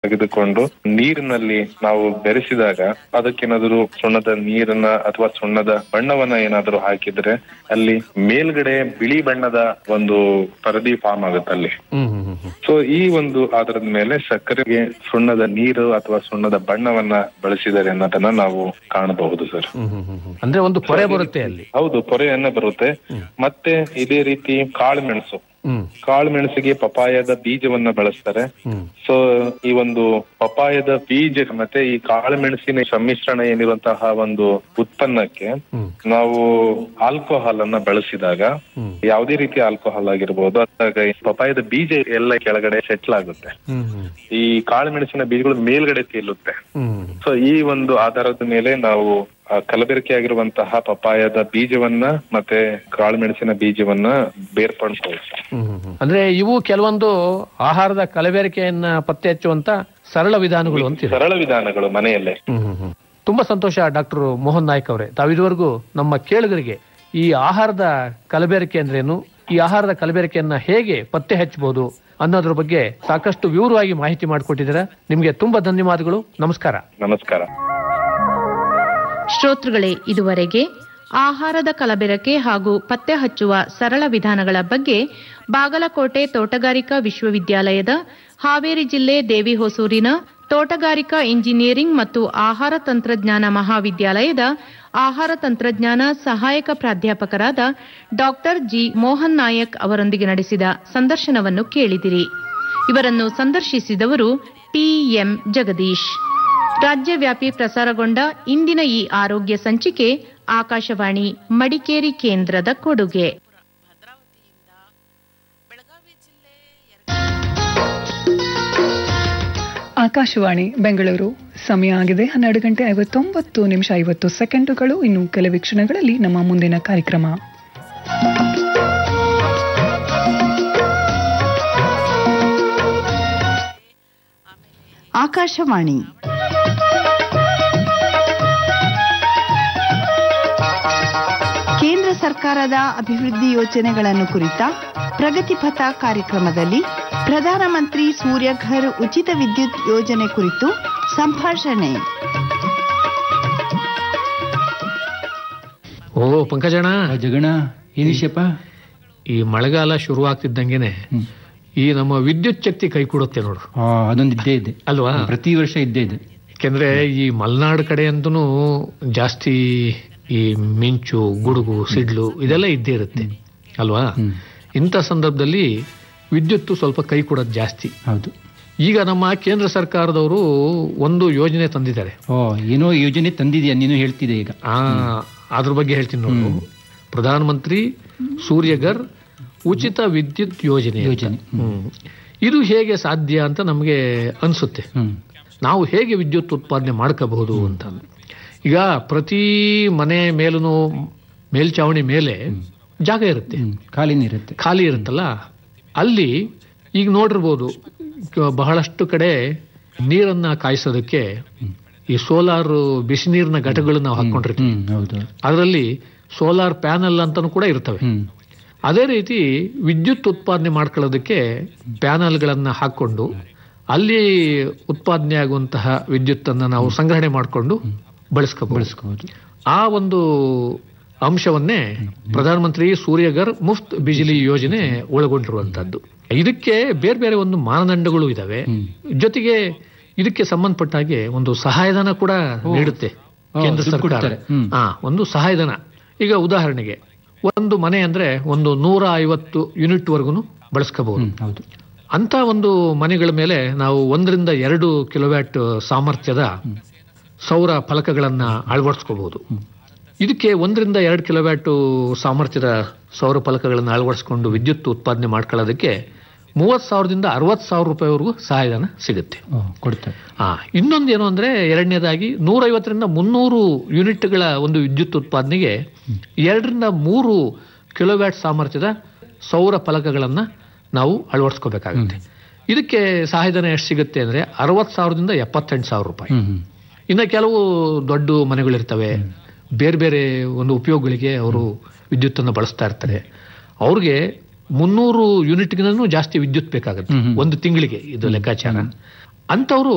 ತೆಗೆದುಕೊಂಡು ನೀರಿನಲ್ಲಿ ನಾವು ಬೆರೆಸಿದಾಗ ಅದಕ್ಕೇನಾದರೂ ಸುಣ್ಣದ ನೀರನ್ನ ಅಥವಾ ಸುಣ್ಣದ ಬಣ್ಣವನ್ನ ಏನಾದರೂ ಹಾಕಿದ್ರೆ ಅಲ್ಲಿ ಮೇಲ್ಗಡೆ ಬಿಳಿ ಬಣ್ಣದ ಒಂದು ಪರದಿ ಫಾರ್ಮ್ ಆಗುತ್ತೆ ಅಲ್ಲಿ ಹ್ಮ್ ಹ್ಮ್ ಹ್ಮ್ ಹ್ಮ್. ಸೊ ಈ ಒಂದು ಆಧಾರದ ಮೇಲೆ ಸಕ್ಕರೆಗೆ ಸುಣ್ಣದ ನೀರು ಅಥವಾ ಸುಣ್ಣದ ಬಣ್ಣವನ್ನ ಬಳಸಿದ್ದಾರೆ ಅನ್ನೋದನ್ನ ನಾವು ಕಾಣಬಹುದು ಸರ್ ಹ್ಮ್ ಹ್ಮ್ ಹ್ಮ್ ಹ್ಮ್. ಅಂದ್ರೆ ಒಂದು ಪೊರೆ ಬರುತ್ತೆ ಅಲ್ಲಿ ಹೌದು ಪೊರೆಯನ್ನ ಬರುತ್ತೆ ಮತ್ತೆ ಇದೇ ರೀತಿ ಕಾಳು ಮೆಣಸು ಹ್ಮ್ ಕಾಳು ಮೆಣಸಿಗೆ ಪಪಾಯದ ಬೀಜವನ್ನ ಬಳಸ್ತಾರೆ ಹ್ಮ್ ಸೊ ಈ ಒಂದು ಪಪಾಯದ ಬೀಜ ಮತ್ತೆ ಈ ಕಾಳು ಮೆಣಸಿನ ಸಮ್ಮಿಶ್ರಣ ಏನಿರುವಂತಹ ಒಂದು ಉತ್ಪನ್ನಕ್ಕೆ ಹ್ಮ್ ನಾವು ಆಲ್ಕೋಹಾಲ್ ಅನ್ನ ಬಳಸಿದಾಗ ಹ್ಮ್. ಯಾವುದೇ ರೀತಿಯ ಆಲ್ಕೋಹಾಲ್ ಆಗಿರ್ಬೋದು ಅದಾಗ ಈ ಪಪಾಯದ ಬೀಜ ಎಲ್ಲ ಕೆಳಗಡೆ ಸೆಟ್ಲ್ ಆಗುತ್ತೆ ಹ್ಮ್ ಹ್ಮ್ ಈ ಕಾಳು ಮೆಣಸಿನ ಬೀಜಗಳು ಮೇಲ್ಗಡೆ ತೇಲುತ್ತೆ ಹ್ಮ್ ಸೊ ಈ ಒಂದು ಆಧಾರದ ಮೇಲೆ ನಾವು ಆ ಕಲಬೆರಕೆ ಆಗಿರುವಂತಹ ಪಪಾಯದ ಬೀಜವನ್ನ ಮತ್ತೆ ಕಾಳು ಮೆಣಸಿನ ಬೀಜವನ್ನ ಬೇರ್ಪಡಿಸಬಹುದು ಹ್ಮ್ ಹ್ಮ್ ಹ್ಮ್. ಅಂದ್ರೆ ಇವು ಕೆಲವೊಂದು ಆಹಾರದ ಕಲಬೆರಕೆಯನ್ನ ಪತ್ತೆ ಹಚ್ಚುವಂತ ಸರಳ ವಿಧಾನಗಳು ಅಂತಿದೆ ಸರಳ ವಿಧಾನಗಳು ಮನೆಯಲ್ಲೇ ಹ್ಮ್ ಹ್ಮ್ ಹ್ಮ್. ತುಂಬಾ ಸಂತೋಷ ಡಾಕ್ಟರ್ ಮೋಹನ್ ನಾಯ್ಕ್ ಅವರೇ ತಾವು ಇದುವರೆಗೂ ನಮ್ಮ ಕೇಳುಗರಿಗೆ ಈ ಆಹಾರದ ಕಲಬೆರಕೆ ಅಂದ್ರೇನು ಈ ಆಹಾರದ ಕಲಬೆರಕೆಯನ್ನ ಹೇಗೆ ಪತ್ತೆ ಹಚ್ಚಬಹುದು ಅನ್ನೋದ್ರ ಬಗ್ಗೆ ಸಾಕಷ್ಟು ವಿವರವಾಗಿ ಮಾಹಿತಿ ಮಾಡಿಕೊಟ್ಟಿದ್ದೀರಾ ನಿಮಗೆ ತುಂಬಾ ಧನ್ಯವಾದಗಳು ನಮಸ್ಕಾರ ನಮಸ್ಕಾರ ಶ್ರೋತೃಗಳೇ ಇದುವರೆಗೆ ಆಹಾರದ ಕಲಬೆರಕೆ ಹಾಗೂ ಪತ್ತೆ ಹಚ್ಚುವ ಸರಳ ವಿಧಾನಗಳ ಬಗ್ಗೆ ಬಾಗಲಕೋಟೆ ತೋಟಗಾರಿಕಾ ವಿಶ್ವವಿದ್ಯಾಲಯದ ಹಾವೇರಿ ಜಿಲ್ಲೆ ದೇವಿಹೊಸೂರಿನ ತೋಟಗಾರಿಕಾ ಇಂಜಿನಿಯರಿಂಗ್ ಮತ್ತು ಆಹಾರ ತಂತ್ರಜ್ಞಾನ ಮಹಾವಿದ್ಯಾಲಯದ ಆಹಾರ ತಂತ್ರಜ್ಞಾನ ಸಹಾಯಕ ಪ್ರಾಧ್ಯಾಪಕರಾದ ಡಾಕ್ಟರ್ ಜಿ ಮೋಹನ್ ನಾಯಕ್ ಅವರೊಂದಿಗೆ ನಡೆಸಿದ ಸಂದರ್ಶನವನ್ನು ಕೇಳಿದಿರಿ ಇವರನ್ನು ಸಂದರ್ಶಿಸಿದವರು ಟಿಎಂ ಜಗದೀಶ್ ರಾಜ್ಯವ್ಯಾಪಿ ಪ್ರಸಾರಗೊಂಡ ಇಂದಿನ ಈ ಆರೋಗ್ಯ ಸಂಚಿಕೆ ಆಕಾಶವಾಣಿ ಮಡಿಕೇರಿ ಕೇಂದ್ರದ ಕೊಡುಗೆ ಆಕಾಶವಾಣಿ ಬೆಂಗಳೂರು ಸಮಯ ಆಗಿದೆ ಹನ್ನೆರಡು ಗಂಟೆ ಐವತ್ತೊಂಬತ್ತು ನಿಮಿಷ ಐವತ್ತು ಸೆಕೆಂಡುಗಳು ಇನ್ನು ಕೆಲವೇ ಕ್ಷಣಗಳಲ್ಲಿ ನಮ್ಮ ಮುಂದಿನ ಕಾರ್ಯಕ್ರಮ ಆಕಾಶವಾಣಿ ಕೇಂದ್ರ ಸರ್ಕಾರದ ಅಭಿವೃದ್ಧಿ ಯೋಜನೆಗಳನ್ನು ಕುರಿತ ಪ್ರಗತಿಪಥ ಕಾರ್ಯಕ್ರಮದಲ್ಲಿ ಪ್ರಧಾನಮಂತ್ರಿ ಸೂರ್ಯಘರ್ ಉಚಿತ ವಿದ್ಯುತ್ ಯೋಜನೆ ಕುರಿತು ಸಂಭಾಷಣೆ ಓ ಪಂಕಜಣ ಜಗಣ ಏನ್ ವಿಷಯಪ್ಪ ಈ ಮಳೆಗಾಲ ಶುರು ಆಗ್ತಿದ್ದಂಗೆನೆ ಈ ನಮ್ಮ ವಿದ್ಯುತ್ ಶಕ್ತಿ ಕೈ ಕೊಡುತ್ತೆ ನೋಡು ಆ, ಅದೊಂದು ಇದ್ದೇ ಇದೆ ಅಲ್ವಾ ಪ್ರತಿ ವರ್ಷ ಇದ್ದೇ ಇದೆ ಯಾಕೆಂದ್ರೆ ಈ ಮಲೆನಾಡು ಕಡೆ ಅಂತೂ ಜಾಸ್ತಿ ಈ ಮಿಂಚು ಗುಡುಗು ಸಿಡ್ಲು ಇದೆಲ್ಲ ಇದ್ದೇ ಇರುತ್ತೆ ಅಲ್ವಾ ಇಂಥ ಸಂದರ್ಭದಲ್ಲಿ ವಿದ್ಯುತ್ತು ಸ್ವಲ್ಪ ಕೈ ಕೊಡೋದು ಜಾಸ್ತಿ ಹೌದು ಈಗ ನಮ್ಮ ಕೇಂದ್ರ ಸರ್ಕಾರದವರು ಒಂದು ಯೋಜನೆ ತಂದಿದ್ದಾರೆ ಓ ಏನೋ ಯೋಜನೆ ತಂದಿದ್ಯಾ ನೀನು ಹೇಳ್ತಿದೆ ಈಗ ಆ ಅದ್ರ ಬಗ್ಗೆ ಹೇಳ್ತೀನಿ ನೋಡು ಪ್ರಧಾನ ಮಂತ್ರಿ ಸೂರ್ಯಗರ್ ಉಚಿತ ವಿದ್ಯುತ್ ಯೋಜನೆ ಅಂತ. ಯೋಜನೆ. ಹ್ಮ್. ಇದು ಹೇಗೆ ಸಾಧ್ಯ ಅಂತ ನಮಗೆ ಅನ್ಸುತ್ತೆ ಹ್ಮ್ ನಾವು ಹೇಗೆ ವಿದ್ಯುತ್ ಉತ್ಪಾದನೆ ಮಾಡ್ಕೋಬಹುದು ಅಂತ ಈಗ ಪ್ರತಿ ಮನೆ ಮೇಲೂ ಮೇಲ್ಚಾವಣಿ ಮೇಲೆ ಜಾಗ ಇರುತ್ತೆ ಹ್ಮ್ ಖಾಲಿನೇ ಇರುತ್ತೆ ಖಾಲಿ ಇರುತ್ತಲ್ಲ ಅಲ್ಲಿ ಈಗ ನೋಡಿರ್ಬೋದು ಕ- ಬಹಳಷ್ಟು ಕಡೆ ನೀರನ್ನ ಕಾಯಿಸೋದಕ್ಕೆ ಈ ಸೋಲಾರ್ ಬಿಸಿ ನೀರಿನ ಘಟಕಗಳು ನಾವು ಹಾಕೊಂಡಿರ್ತೀವಿ ಹ್ಮ್ ಹೌದು ಅದರಲ್ಲಿ ಸೋಲಾರ್ ಪ್ಯಾನಲ್ ಅಂತಾನು ಕೂಡ ಇರ್ತವೆ ಹ್ಮ್ ಅದೇ ರೀತಿ ವಿದ್ಯುತ್ ಉತ್ಪಾದನೆ ಮಾಡ್ಕೊಳ್ಳೋದಕ್ಕೆ ಪ್ಯಾನಲ್ಗಳನ್ನ ಹಾಕೊಂಡು ಅಲ್ಲಿ ಉತ್ಪಾದನೆ ಆಗುವಂತಹ ವಿದ್ಯುತ್ತನ್ನು ನಾವು ಸಂಗ್ರಹಣೆ ಮಾಡಿಕೊಂಡು ಬಳಸ್ಕೋಬಹುದು ಬಳಸ್ಕೋಬಹುದು ಆ ಒಂದು ಅಂಶವನ್ನೇ ಪ್ರಧಾನಮಂತ್ರಿ ಸೂರ್ಯಗರ್ ಮುಫ್ತ್ ಬಿಜಿಲಿ ಯೋಜನೆ ಒಳಗೊಂಡಿರುವಂತದ್ದು ಇದಕ್ಕೆ ಬೇರೆ ಬೇರೆ ಒಂದು ಮಾನದಂಡಗಳು ಇದಾವೆ ಜೊತೆಗೆ ಇದಕ್ಕೆ ಸಂಬಂಧಪಟ್ಟ ಹಾಗೆ ಒಂದು ಸಹಾಯಧನ ಕೂಡ ನೀಡುತ್ತೆ ಓ, ಕೇಂದ್ರ ದುಡ್ಡು ಸರ್ಕಾರ ಕೊಡ್ತಾರೆ. ಹ್ಮ್. ಆ ಒಂದು ಸಹಾಯಧನ ಈಗ ಉದಾಹರಣೆಗೆ ಒಂದು ಮನೆ ಅಂದ್ರೆ ಒಂದು ನೂರ ಐವತ್ತು ಯೂನಿಟ್ ವರ್ಗುನು ಬಳಸ್ಕೋಬಹುದು ಹ್ಮ್ ಹೌದು ಅಂತ ಒಂದು ಮನೆಗಳ ಮೇಲೆ ನಾವು ಒಂದರಿಂದ ಎರಡು ಕಿಲೋವ್ಯಾಟ್ ಸಾಮರ್ಥ್ಯದ ಸೌರ ಫಲಕಗಳನ್ನ ಅಳವಡಿಸ್ಕೋಬಹುದು ಇದಕ್ಕೆ ಒಂದರಿಂದ ಎರಡು ಕಿಲೋವ್ಯಾಟ್ ಸಾಮರ್ಥ್ಯದ ಸೌರ ಫಲಕಗಳನ್ನು ಅಳವಡಿಸ್ಕೊಂಡು ವಿದ್ಯುತ್ ಉತ್ಪಾದನೆ ಮಾಡ್ಕೊಳ್ಳೋದಕ್ಕೆ ಮೂವತ್ತು ಸಾವಿರದಿಂದ ಅರವತ್ತು ಸಾವಿರ ರೂಪಾಯಿವರೆಗೂ ಸಹಾಯಧನ ಸಿಗುತ್ತೆ ಓ ಕೊಡ್ತಾರೆ ಆ ಇನ್ನೊಂದು ಏನು ಅಂದ್ರೆ ಎರಡನೇದಾಗಿ ನೂರೈವತ್ತರಿಂದ ಮುನ್ನೂರು ಯೂನಿಟ್ಗಳ ಒಂದು ವಿದ್ಯುತ್ ಉತ್ಪಾದನೆಗೆ ಎರಡರಿಂದ ಮೂರು ಕಿಲೋವ್ಯಾಟ್ ಸಾಮರ್ಥ್ಯದ ಸೌರ ಫಲಕಗಳನ್ನ ನಾವು ಅಳವಡಿಸ್ಕೋಬೇಕಾಗುತ್ತೆ ಇದಕ್ಕೆ ಸಹಾಯಧನ ಎಷ್ಟು ಸಿಗುತ್ತೆ ಅಂದ್ರೆ ಅರವತ್ತು ಸಾವಿರದಿಂದ ಎಪ್ಪತ್ತೆಂಟು ಸಾವಿರ ರೂಪಾಯಿ ಹ್ಮ್ ಹ್ಮ್ ಇನ್ನು ಕೆಲವು ದೊಡ್ಡ ಮನೆಗಳಿರ್ತವೆ ಬೇರೆ ಬೇರೆ ಒಂದು ಉಪಯೋಗಗಳಿಗೆ ಅವರು ವಿದ್ಯುತ್ತನ್ನು ಬಳಸ್ತಾ ಇರ್ತಾರೆ ಅವ್ರಿಗೆ ಮುನ್ನೂರು ಯೂನಿಟ್ಗಿಂತನೂ ಜಾಸ್ತಿ ವಿದ್ಯುತ್ ಬೇಕಾಗುತ್ತೆ ಹ್ಮ್ ಹ್ಮ್. ಒಂದು ತಿಂಗಳಿಗೆ ಇದು ಲೆಕ್ಕಾಚಾರ ಅಂತವರು